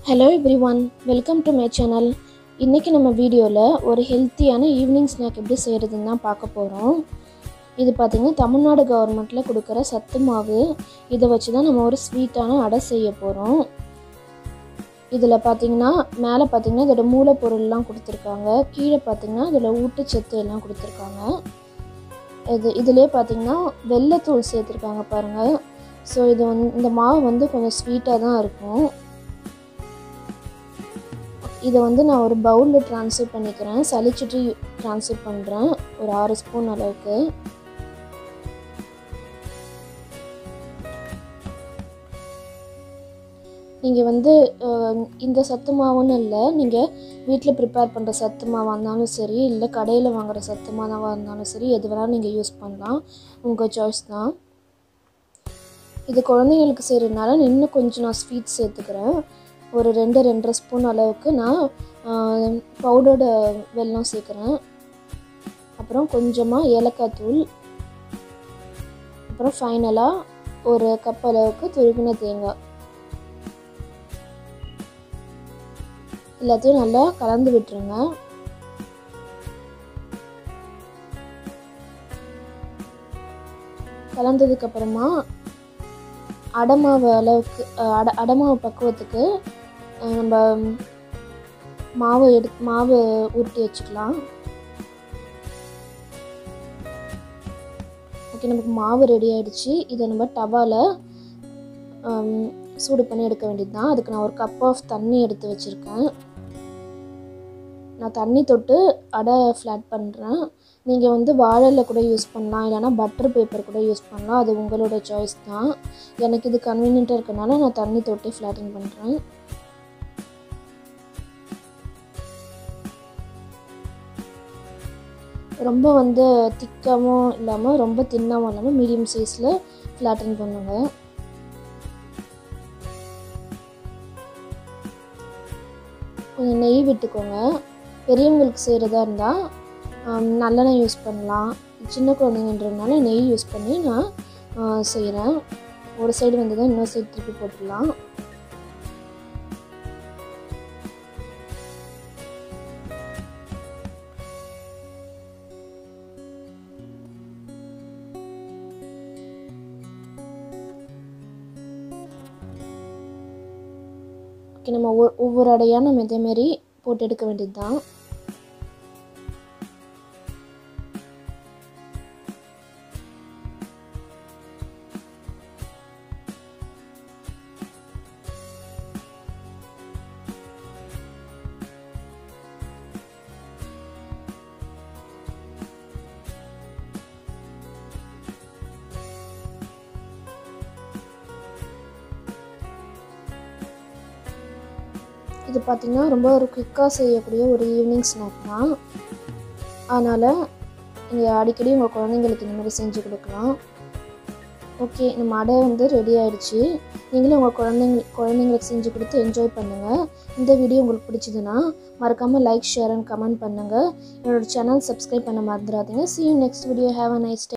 hello everyone welcome to my channel இன்றைக்கி நம்ம வீடியோவில் ஒரு ஹெல்த்தியான ஈவினிங் ஸ்நாக் எப்படி செய்கிறதுன்னு தான் பார்க்க போகிறோம் இது பார்த்திங்கன்னா தமிழ்நாடு கவர்மெண்ட்டில் கொடுக்குற சத்து மாவு இதை வச்சு தான் நம்ம ஒரு ஸ்வீட்டான அடை செய்ய போகிறோம் இதில் பார்த்திங்கன்னா மேலே பார்த்திங்கன்னா இதோட மூலப்பொருள்லாம் கொடுத்துருக்காங்க கீழே பார்த்திங்கன்னா இதில் ஊட்டச்சத்து எல்லாம் கொடுத்துருக்காங்க இது இதிலே பார்த்திங்கன்னா வெள்ளைத்தூள் சேர்த்துருக்காங்க பாருங்கள் ஸோ இது வந்து இந்த மாவு வந்து கொஞ்சம் ஸ்வீட்டாக தான் இருக்கும் இதை வந்து நான் ஒரு பவுலில் ட்ரான்ஸ்ஃபர் பண்ணிக்கிறேன் சளிச்சிட்டு ட்ரான்ஸ்ஃபர் பண்ணுறேன் ஒரு ஆறு ஸ்பூன் அளவுக்கு நீங்கள் வந்து இந்த சத்து மாவுன்னு இல்லை நீங்கள் வீட்டில் ப்ரிப்பேர் பண்ணுற சத்து மாவாக இருந்தாலும் சரி இல்லை கடையில் வாங்குகிற சத்து மாவாக இருந்தாலும் சரி எது வேணாலும் நீங்கள் யூஸ் பண்ணலாம் உங்கள் சாய்ஸ் தான் இது குழந்தைங்களுக்கு செய்கிறதுனால இன்னும் கொஞ்சம் நான் ஸ்வீட் சேர்த்துக்கிறேன் ஒரு ரெண்டு ரெண்டரை ஸ்பூன் அளவுக்கு நான் பவுடர்டு வெல்லம் சேர்க்குறேன் அப்புறம் கொஞ்சமாக ஏலக்காய் தூள் அப்புறம் ஃபைனலாக ஒரு கப் அளவுக்கு துருவின தேங்காய் எல்லாத்தையும் நல்லா கலந்து விட்டுருங்க கலந்ததுக்கப்புறமா அடமாவு அளவுக்கு அட அடமாவு பக்குவத்துக்கு நம்ம மாவு எடு மாவு உருட்டி வச்சுக்கலாம் ஓகே நமக்கு மாவு ரெடி ஆகிடுச்சு இதை நம்ம டவாவில் சூடு பண்ணி எடுக்க வேண்டியது தான் அதுக்கு நான் ஒரு கப் ஆஃப் தண்ணி எடுத்து வச்சுருக்கேன் நான் தண்ணி தொட்டு அடை ஃப்ளாட் பண்ணுறேன் நீங்கள் வந்து வாழைல கூட யூஸ் பண்ணலாம் இல்லைனா பட்டர் பேப்பர் கூட யூஸ் பண்ணலாம் அது உங்களோட சாய்ஸ் தான் எனக்கு இது கன்வீனியண்ட்டாக இருக்கனால நான் தண்ணி தொட்டு ஃப்ளாட்டிங் பண்ணுறேன் ரொம்ப வந்து திக்காகவும் இல்லாமல் ரொம்ப தின்னாகவும் இல்லாமல் மீடியம் சைஸில் ஃப்ளாட்டிங் பண்ணுங்கள் கொஞ்சம் நெய் விட்டுக்கோங்க பெரியவங்களுக்கு செய்கிறதா இருந்தால் நல்லெண்ணெய் யூஸ் பண்ணலாம் சின்ன குழந்தைங்கன்றதுனால நெய் யூஸ் பண்ணி நான் செய்கிறேன் ஒரு சைடு வந்து தான் இன்னொரு சைடு திருப்பி போட்டுடலாம் ஓகே நம்ம ஒவ்வொரு அடையாக நம்ம இதேமாரி போட்டு எடுக்க வேண்டியது தான் இது பார்த்திங்கன்னா ரொம்ப ஒரு குயிக்காக செய்யக்கூடிய ஒரு ஈவினிங் ஸ்நாக் தான் அதனால் நீங்கள் அடிக்கடி உங்கள் குழந்தைங்களுக்கு இந்த மாதிரி செஞ்சு கொடுக்கலாம் ஓகே நம்ம அடை வந்து ரெடி ஆகிடுச்சு நீங்களும் உங்கள் குழந்தைங்க குழந்தைங்களுக்கு செஞ்சு கொடுத்து என்ஜாய் பண்ணுங்கள் இந்த வீடியோ உங்களுக்கு பிடிச்சதுன்னா மறக்காமல் லைக் ஷேர் அண்ட் கமெண்ட் பண்ணுங்கள் என்னோடய சேனல் சப்ஸ்கிரைப் பண்ண மறந்துடாதீங்க see you next video have a nice day